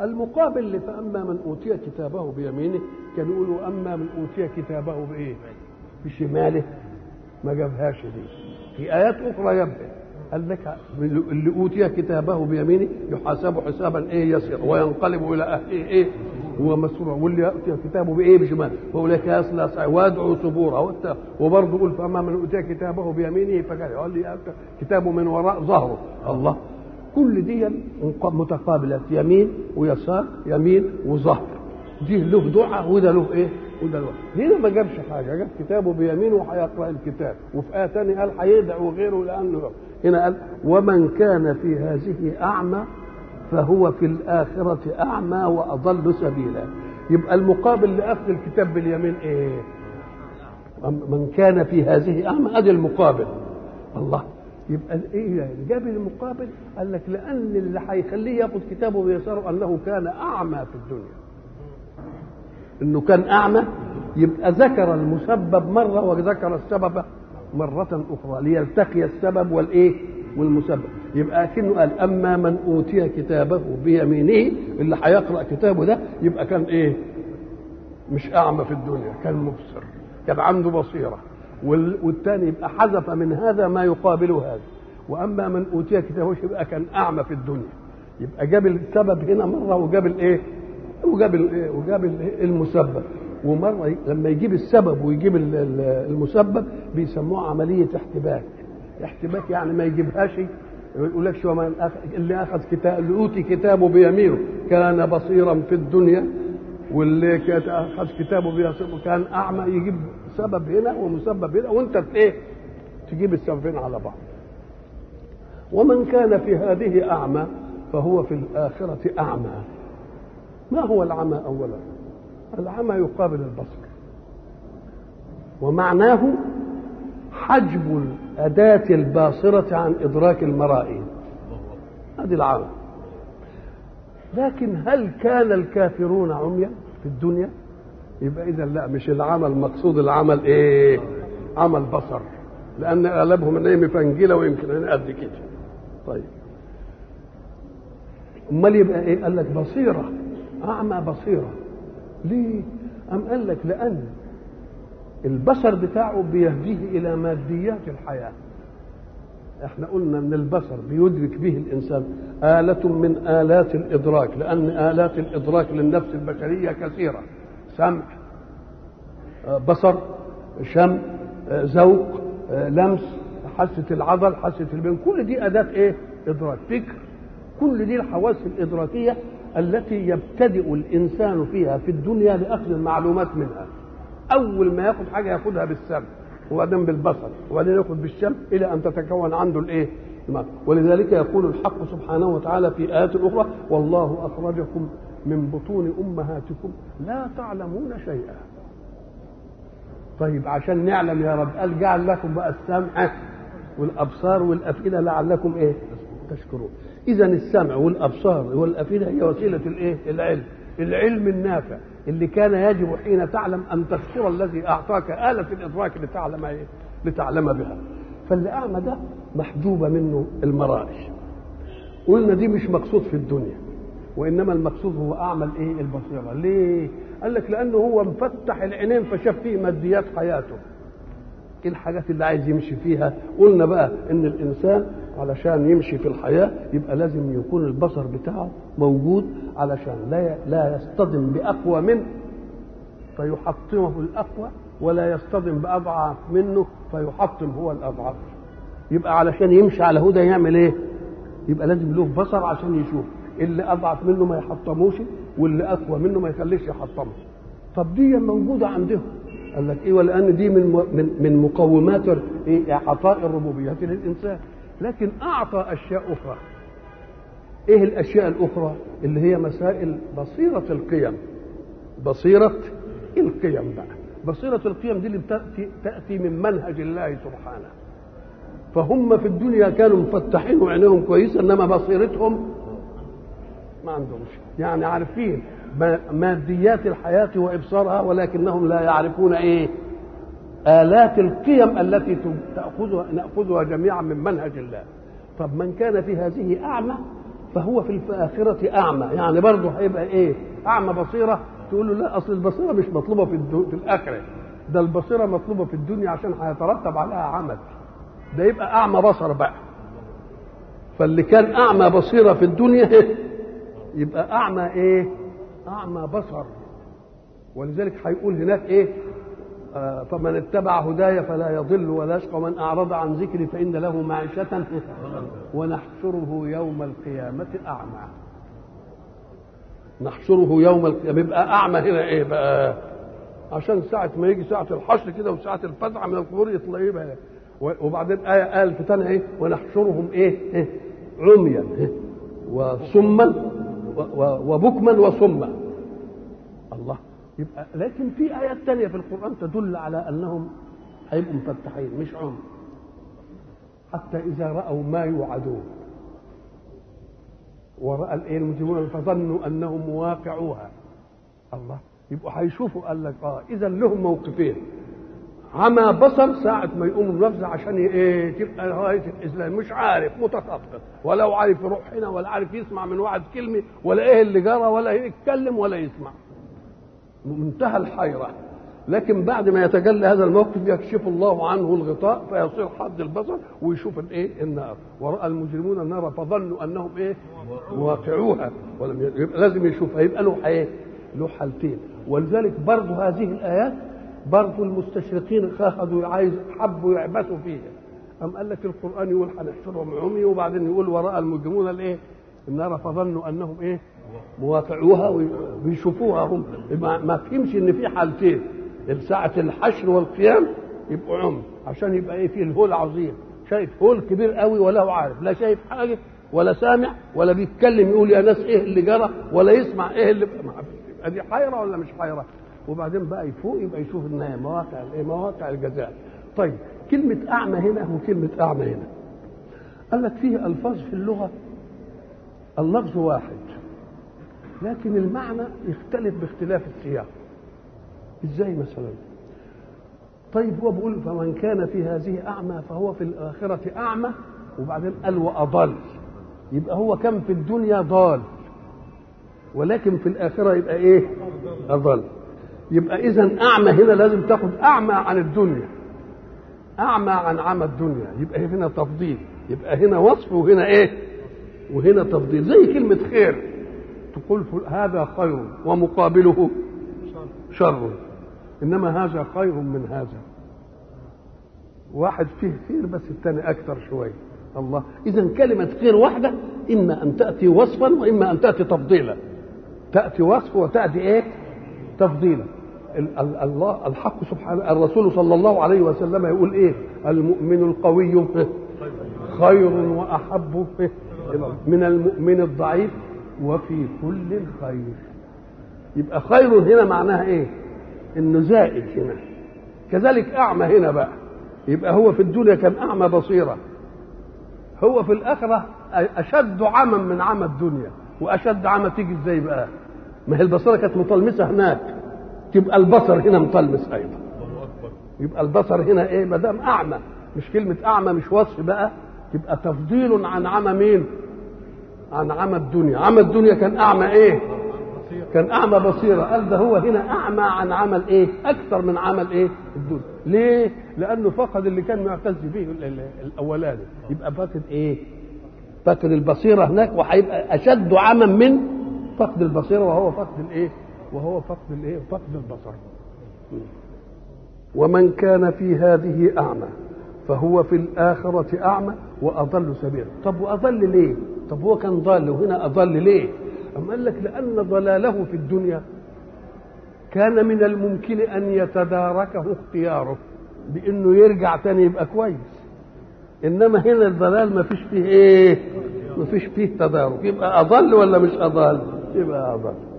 المقابل فاما من اوتي كتابه بيمينه كان يقولوا اما من اوتي كتابه بايه؟ بشماله ما جابهاش دي في ايات اخرى جابها قال لك اللي اوتي كتابه بيمينه يحاسب حسابا ايه يسير وينقلب الى اهله ايه هو مسرور واللي ياتي كتابه بايه بشماله واولئك يصلى سعير ويدعو ثبورا وبرضه يقول فاما من اوتي كتابه بيمينه فكان قال لي كتابه من وراء ظهره الله كل دي متقابلات يمين ويسار يمين وظهر دي له دعاء وده له ايه وده له هنا ما جابش حاجه جاب كتابه بيمينه وهيقرا الكتاب وفي ايه ثانيه قال هيدعو غيره لانه هنا قال ومن كان في هذه اعمى فهو في الآخرة أعمى وأضل سبيلا يبقى المقابل لأخذ الكتاب باليمين إيه من كان في هذه أعمى أدي المقابل الله يبقى ايه يعني جاب المقابل قال لك لان اللي هيخليه ياخذ كتابه بيساره انه كان اعمى في الدنيا انه كان اعمى يبقى ذكر المسبب مره وذكر السبب مره اخرى ليلتقي السبب والايه والمسبب يبقى كأنه قال اما من اوتي كتابه بيمينه اللي هيقرا كتابه ده يبقى كان ايه مش اعمى في الدنيا كان مبصر كان عنده بصيره والثاني يبقى حذف من هذا ما يقابل هذا واما من اوتي كتابه يبقى كان اعمى في الدنيا يبقى جاب السبب هنا مره وجاب الايه وجاب الايه وجاب المسبب ومره لما يجيب السبب ويجيب المسبب بيسموها عمليه احتباك احتباك يعني ما يجيبهاش يقول لك شو من اللي اخذ كتاب اللي اوتي كتابه بيمينه كان بصيرا في الدنيا واللي اخذ كتابه بيمينه كان اعمى يجيب سبب هنا ومسبب هنا وانت ايه تجيب السببين على بعض ومن كان في هذه اعمى فهو في الاخره اعمى ما هو العمى اولا العمى يقابل البصر ومعناه حجب الأداة الباصرة عن إدراك المرائي هذه العمى لكن هل كان الكافرون عميا في الدنيا يبقى إذا لا مش العمى المقصود العمل إيه عمل بصر لأن أغلبهم إيه مفنجلة ويمكن قد كده طيب امال يبقى ايه قال لك بصيره اعمى بصيره ليه ام قال لك لان البصر بتاعه بيهديه الى ماديات الحياه احنا قلنا ان البصر بيدرك به الانسان آلة من آلات الإدراك لأن آلات الإدراك للنفس البشرية كثيرة سمع بصر شم ذوق لمس حاسة العضل حاسة البين كل دي أداة إيه؟ إدراك فكر كل دي الحواس الإدراكية التي يبتدئ الإنسان فيها في الدنيا لأخذ المعلومات منها أول ما ياخذ حاجة ياخذها بالسمع وبعدين بالبصر وبعدين ياخذ بالشم إلى أن تتكون عنده الإيه؟ المعنى. ولذلك يقول الحق سبحانه وتعالى في آيات أخرى والله أخرجكم من بطون أمهاتكم لا تعلمون شيئا طيب عشان نعلم يا رب قال جعل لكم بقى السمع والابصار والافئده لعلكم ايه تشكرون اذا السمع والابصار والافئده هي وسيله الايه العلم العلم النافع اللي كان يجب حين تعلم ان تشكر الذي اعطاك آلة الادراك لتعلم ايه لتعلم بها فاللي اعمى ده محجوبه منه المرائي قلنا دي مش مقصود في الدنيا وانما المقصود هو اعمى الايه البصيره ليه قال لك لانه هو مفتح العينين فشاف فيه ماديات حياته ايه الحاجات اللي عايز يمشي فيها قلنا بقى ان الانسان علشان يمشي في الحياه يبقى لازم يكون البصر بتاعه موجود علشان لا لا يصطدم باقوى منه فيحطمه الاقوى ولا يصطدم باضعف منه فيحطم هو الاضعف يبقى علشان يمشي على هدى يعمل ايه يبقى لازم له بصر عشان يشوف اللي اضعف منه ما يحطموش واللي اقوى منه ما يخليش يحطمه طب دي موجوده عندهم قال لك ايه ولان دي من من من مقومات ايه عطاء الربوبيه للانسان لكن اعطى اشياء اخرى ايه الاشياء الاخرى اللي هي مسائل بصيره القيم بصيره القيم بقى بصيره القيم دي اللي بتاتي تاتي من منهج الله سبحانه فهم في الدنيا كانوا مفتحين وعينيهم كويسه انما بصيرتهم ما عندهمش يعني عارفين ماديات الحياة وإبصارها ولكنهم لا يعرفون إيه آلات القيم التي تأخذها نأخذها جميعا من منهج الله طب من كان في هذه أعمى فهو في الآخرة أعمى يعني برضه هيبقى إيه أعمى بصيرة تقول له لا أصل البصيرة مش مطلوبة في, الدو... في الآخرة ده البصيرة مطلوبة في الدنيا عشان هيترتب عليها عمل ده يبقى أعمى بصر بقى فاللي كان أعمى بصيرة في الدنيا يبقى أعمى إيه أعمى بصر ولذلك هيقول هناك إيه آه فمن اتبع هداي فلا يضل ولا يشقى ومن أعرض عن ذكري فإن له معيشة ونحشره يوم القيامة أعمى نحشره يوم القيامة يبقى أعمى هنا إيه بقى عشان ساعة ما يجي ساعة الحشر كده وساعة الفزع من القبور يطلع إيه بقى وبعدين آية قال في تانية إيه ونحشرهم إيه, إيه عميا إيه وصما وبكما وصما الله يبقى لكن في آيات تانية في القرآن تدل على أنهم هيبقوا مفتحين مش عمي حتى إذا رأوا ما يوعدون ورأى الايه المجرمون فظنوا انهم مواقعوها الله يبقوا هيشوفوا قال لك اه اذا لهم موقفين عمى بصر ساعة ما يقوم النفس عشان ايه تبقى غاية الإسلام مش عارف متخطط ولا هو عارف يروح هنا ولا عارف يسمع من واحد كلمة ولا ايه اللي جرى ولا يتكلم ولا يسمع منتهى الحيرة لكن بعد ما يتجلى هذا الموقف يكشف الله عنه الغطاء فيصير حد البصر ويشوف الايه النار وراى المجرمون النار فظنوا انهم ايه مواقعوها ولم يبقى لازم يشوفها يبقى له ايه له حالتين ولذلك برضه هذه الايات برضه المستشرقين اخذوا عايز حبوا يعبثوا فيها أم قال لك القرآن يقول هنحشرهم عمي وبعدين يقول وراء المجرمون الايه؟ النار فظنوا انهم ايه؟ مواقعوها ويشوفوها هم ما فهمش ان في حالتين ساعة الحشر والقيام يبقوا عمي عشان يبقى ايه فيه الهول عظيم شايف هول كبير قوي ولا هو عارف لا شايف حاجة ولا سامع ولا بيتكلم يقول يا ناس ايه اللي جرى ولا يسمع ايه اللي يبقى دي حيرة ولا مش حيرة وبعدين بقى يفوق يبقى يشوف النهاية مواقع الايه مواقع الجزاء طيب كلمة أعمى هنا وكلمة أعمى هنا قال لك فيه ألفاظ في اللغة اللفظ واحد لكن المعنى يختلف باختلاف السياق ازاي مثلا طيب هو بيقول فمن كان في هذه اعمى فهو في الاخره اعمى وبعدين قال واضل يبقى هو كان في الدنيا ضال ولكن في الاخره يبقى ايه اضل يبقى اذا اعمى هنا لازم تاخد اعمى عن الدنيا اعمى عن عمى الدنيا يبقى هنا تفضيل يبقى هنا وصف وهنا ايه وهنا تفضيل زي كلمه خير تقول هذا خير ومقابله شر انما هذا خير من هذا واحد فيه خير بس الثاني اكثر شويه الله اذا كلمه خير واحده اما ان تاتي وصفا واما ان تاتي تفضيلا تاتي وصف وتاتي ايه تفضيلا الله الحق سبحانه الرسول صلى الله عليه وسلم يقول ايه المؤمن القوي خير واحب من المؤمن الضعيف وفي كل خير يبقى خير هنا معناها ايه انه زائد هنا كذلك اعمى هنا بقى يبقى هو في الدنيا كان اعمى بصيره هو في الاخره اشد عمى من عمى الدنيا واشد عمى تيجي ازاي بقى ما هي البصيره كانت مطلمسه هناك تبقى البصر هنا مطلمس ايضا يبقى البصر هنا ايه ما دام اعمى مش كلمه اعمى مش وصف بقى تبقى تفضيل عن عمى مين عن عمى الدنيا عمى الدنيا كان اعمى ايه كان اعمى بصيره قال ده هو هنا اعمى عن عمل ايه اكثر من عمل ايه الدنيا ليه لانه فقد اللي كان معتز به الاولاني يبقى فاقد ايه فاقد البصيره هناك وهيبقى اشد عمى من فقد البصيره وهو فقد الايه وهو فقد الايه فقد البصر ومن كان في هذه اعمى فهو في الآخرة أعمى وأضل سبيلا طب وأضل ليه طب هو كان ضال وهنا أضل ليه أم قال لك لأن ضلاله في الدنيا كان من الممكن أن يتداركه اختياره بأنه يرجع تاني يبقى كويس إنما هنا الضلال ما فيش فيه إيه ما فيش فيه تدارك يبقى أضل ولا مش أضل يبقى أضل